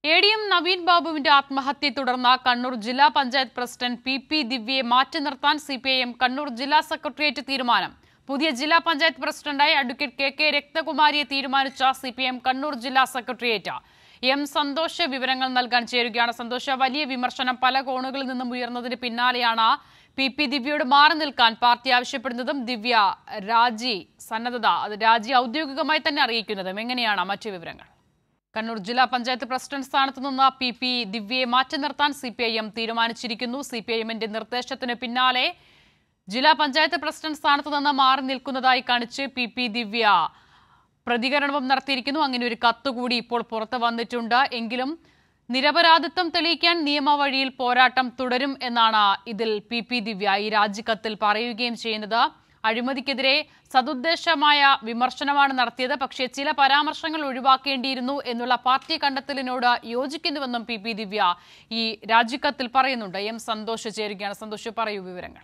A D M Naveen ബാബുവിന്റെ ആത്മഹത്യയെ തുടർന്ന് കണ്ണൂർ ജില്ലാ പഞ്ചായത്ത് പ്രസിഡന്റ് പി പി ദിവ്യയെ മാറ്റി നിർത്താൻ C P I M Kannur ജില്ലാ സെക്രട്ടേറിയറ്റ് തീരുമാനം പുതിയ ജില്ലാ പഞ്ചായത്ത് പ്രസിഡന്റായി അഡ്വക്കേറ്റ് കെ കെ രക്തകുമാരിയെ തീരുമാനിച്ച സി പി എം കണ്ണൂർ ജില്ലാ സെക്രട്ടേറിയറ്റ് എം സന്തോഷ് വിവരങ്ങൾ നൽകാൻ ചേരുകയാണ് സന്തോഷ വലിയ വിമർശനം പല കോണുകളിൽ നിന്നും ഉയർന്നതിന് പിന്നാലെയാണ് പി പി ദിവ്യയോട് മാറി നിൽക്കാൻ പാർട്ടി ആവശ്യപ്പെടുന്നതും ദിവ്യ രാജി സന്നദ്ധത അത് രാജി ഔദ്യോഗികമായി തന്നെ അറിയിക്കുന്നതും എങ്ങനെയാണ് മറ്റു വിവരങ്ങൾ കണ്ണൂർ ജില്ലാ പഞ്ചായത്ത് പ്രസിഡന്റ് സ്ഥാനത്ത് നിന്ന് പി പി ദിവ്യയെ മാറ്റി നിർത്താൻ സി പി ഐ എം തീരുമാനിച്ചിരിക്കുന്നു സി പി ഐ എമ്മിന്റെ നിർദ്ദേശത്തിന് പിന്നാലെ ജില്ലാ പഞ്ചായത്ത് പ്രസിഡന്റ് സ്ഥാനത്ത് നിന്ന് മാറി നിൽക്കുന്നതായി കാണിച്ച് പി പി ദിവ്യ പ്രതികരണവും നടത്തിയിരിക്കുന്നു അങ്ങനെ ഒരു കത്ത് കൂടി ഇപ്പോൾ പുറത്ത് വന്നിട്ടുണ്ട് എങ്കിലും നിരപരാധിത്വം തെളിയിക്കാൻ നിയമവഴിയിൽ പോരാട്ടം തുടരും എന്നാണ് ഇതിൽ പി പി ദിവ്യ ഈ രാജിക്കത്തിൽ പറയുകയും ചെയ്യുന്നത് അഴിമതിക്കെതിരെ സതുദ്ദേശമായ വിമർശനമാണ് നടത്തിയത് പക്ഷേ ചില പരാമർശങ്ങൾ ഒഴിവാക്കേണ്ടിയിരുന്നു എന്നുള്ള പാർട്ടി കണ്ടെത്തലിനോട് യോജിക്കുന്നുവെന്നും പി പി ദിവ്യ ഈ രാജിക്കത്തിൽ പറയുന്നുണ്ട് എം സന്തോഷ് ചേരുകയാണ് സന്തോഷ് പറയൂ വിവരങ്ങൾ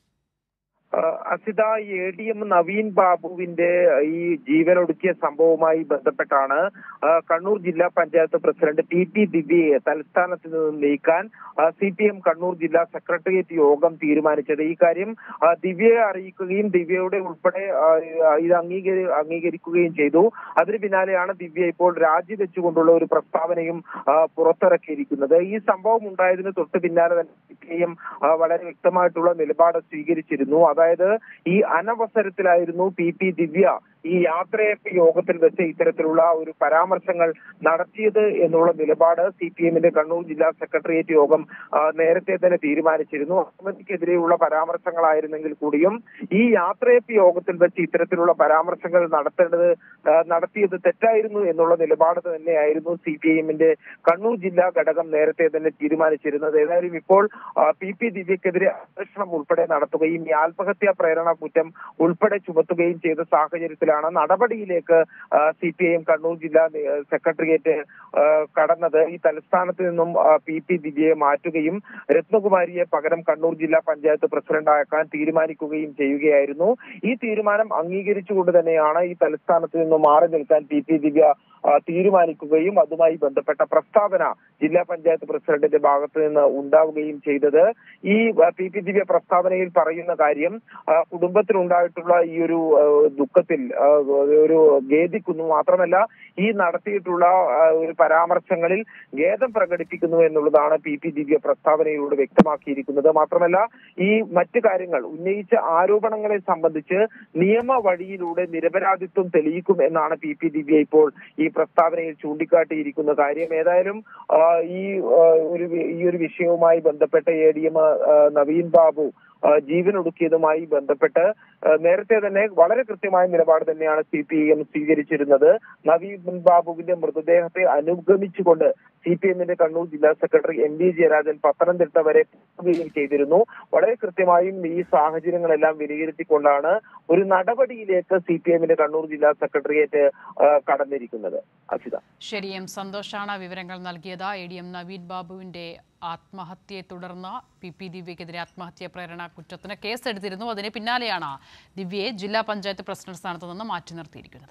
ആഹ് അസിത എ ഡി എം നവീൻ ബാബുവിന്റെ ഈ ജീവനൊടുക്കിയ സംഭവവുമായി ബന്ധപ്പെട്ടാണ് ആഹ് കണ്ണൂർ ജില്ലാ പഞ്ചായത്ത് പ്രസിഡന്റ് പി പി ദിവ്യയെ തലസ്ഥാനത്ത് നിന്ന് നീക്കാൻ സി പി എം കണ്ണൂർ ജില്ലാ സെക്രട്ടേറിയറ്റ് യോഗം തീരുമാനിച്ചത് ഈ കാര്യം ആഹ് ദിവ്യയെ അറിയിക്കുകയും ദിവ്യയുടെ ഉൾപ്പെടെ ആഹ് ഇത് അംഗീകരി അംഗീകരിക്കുകയും ചെയ്തു അതിന് പിന്നാലെയാണ് ദിവ്യ ഇപ്പോൾ രാജിവെച്ചുകൊണ്ടുള്ള ഒരു പ്രസ്താവനയും ആഹ് പുറത്തിറക്കിയിരിക്കുന്നത് ഈ സംഭവം ഉണ്ടായതിന് തൊട്ട് പിന്നാലെ തന്നെ സി പി എം വളരെ വ്യക്തമായിട്ടുള്ള നിലപാട് സ്വീകരിച്ചിരുന്നു അതായത് ഈ അനവസരത്തിലായിരുന്നു പി പി ദിവ്യ ഈ യാത്രയപ്പ് യോഗത്തിൽ വെച്ച് ഇത്തരത്തിലുള്ള ഒരു പരാമർശങ്ങൾ നടത്തിയത് എന്നുള്ള നിലപാട് സി പി എമ്മിന്റെ കണ്ണൂർ ജില്ലാ സെക്രട്ടേറിയറ്റ് യോഗം ആ, നേരത്തെ തന്നെ തീരുമാനിച്ചിരുന്നു അഴിമതിക്കെതിരെയുള്ള പരാമർശങ്ങളായിരുന്നെങ്കിൽ കൂടിയും ഈ യാത്രയപ്പ് യോഗത്തിൽ വെച്ച് ഇത്തരത്തിലുള്ള പരാമർശങ്ങൾ നടത്തേണ്ടത് ആ, നടത്തിയത് തെറ്റായിരുന്നു എന്നുള്ള നിലപാട് തന്നെയായിരുന്നു സി പി എമ്മിന്റെ കണ്ണൂർ ജില്ലാ ഘടകം നേരത്തെ തന്നെ തീരുമാനിച്ചിരുന്നത് ഏതായാലും ഇപ്പോൾ ആ, പി പി ദിവ്യക്കെതിരെ അന്വേഷണം ഉൾപ്പെടെ നടത്തുകയും ഈ ആത്മഹത്യാ പ്രേരണ കുറ്റം ഉൾപ്പെടെ ചുമത്തുകയും ചെയ്ത സാഹചര്യത്തിലാണ് നടപടിയിലേക്ക് C P I M Kannur ജില്ലാ നേ- സെക്രട്ടേറിയറ്റ് ആ, കടന്നത് ഈ തലസ്ഥാനത്ത് നിന്നും ആ, പി പി ദിവ്യയെ മാറ്റുകയും രത്നകുമാരിയെ പകരം കണ്ണൂർ ജില്ലാ പഞ്ചായത്ത് പ്രസിഡന്റാക്കാൻ തീരുമാനിക്കുകയും ചെയ്യുകയായിരുന്നു ഈ തീരുമാനം അംഗീകരിച്ചുകൊണ്ട് തന്നെയാണ് ഈ തലസ്ഥാനത്ത് നിന്നും മാറി നിൽക്കാൻ പി പി ദിവ്യ ആ, തീരുമാനിക്കുകയും അതുമായി ബന്ധപ്പെട്ട പ്രസ്താവന ജില്ലാ പഞ്ചായത്ത് പ്രസിഡന്റിന്റെ ഭാഗത്ത് നിന്ന് ഉണ്ടാവുകയും ചെയ്തത് ഈ ആ, പി പി ദിവ്യ പ്രസ്താവനയിൽ പറയുന്ന കാര്യം ആ, കുടുംബത്തിലുണ്ടായിട്ടുള്ള ഈ ഒരു ആ, ദുഃഖത്തിൽ ആ, ഒരു ഖേദിക്കുന്നു മാത്രമല്ല ഈ നടത്തിയിട്ടുള്ള ആ, ഒരു പരാമർശങ്ങളിൽ ഖേദം പ്രകടിപ്പിക്കുന്നു എന്നുള്ളതാണ് പി പി ദിവ്യ പ്രസ്താവനയിലൂടെ വ്യക്തമാക്കിയിരിക്കുന്നത് മാത്രമല്ല ഈ മറ്റു കാര്യങ്ങൾ ഉന്നയിച്ച ആരോപണങ്ങളെ സംബന്ധിച്ച് നിയമ വഴിയിലൂടെ നിരപരാധിത്വം തെളിയിക്കും എന്നാണ് പി പി ദിവ്യ ഇപ്പോൾ ഈ പ്രസ്താവനയിൽ ചൂണ്ടിക്കാട്ടിയിരിക്കുന്ന കാര്യം ഏതായാലും ആ, ഈ ആ, ഒരു വി- ഈ ഒരു വിഷയവുമായി ബന്ധപ്പെട്ട് A D M Naveen Babu ആ, ജീവനൊടുക്കിയതുമായി ബന്ധപ്പെട്ട് ആ, നേരത്തെ തന്നെ വളരെ കൃത്യമായ നിലപാട് തന്നെയാണ് സി പി എം സ്വീകരിച്ചിരുന്നത് നവീൻ ബാബുവിന്റെ മൃതദേഹത്തെ അനുഗമിച്ചുകൊണ്ട് സി പി എമ്മിന്റെ കണ്ണൂർ ജില്ലാ secretary M V Jayarajan Pathanamthitta വരെ പോവുകയും ചെയ്തിരുന്നു വളരെ കൃത്യമായും ഈ സാഹചര്യങ്ങളെല്ലാം വിലയിരുത്തിക്കൊണ്ടാണ് ഒരു നടപടിയിലേക്ക് സി പി എമ്മിന്റെ കണ്ണൂർ ജില്ലാ സെക്രട്ടേറിയറ്റ് ആ, കടന്നിരിക്കുന്നത് അസിത ശരി എം സന്തോഷാണ് വിവരങ്ങൾ നൽകിയത് എ ഡി എം നവീൻ ബാബുവിന്റെ ആത്മഹത്യയെ തുടർന്ന് പി പി ദിവ്യക്കെതിരെ ആത്മഹത്യാ പ്രേരണ കുറ്റത്തിന് കേസെടുത്തിരുന്നു അതിന് പിന്നാലെയാണ് ദിവ്യയെ ജില്ലാ പഞ്ചായത്ത് പ്രസിഡന്റ് സ്ഥാനത്ത് നിന്ന് മാറ്റി നിർത്തിയിരിക്കുന്നത്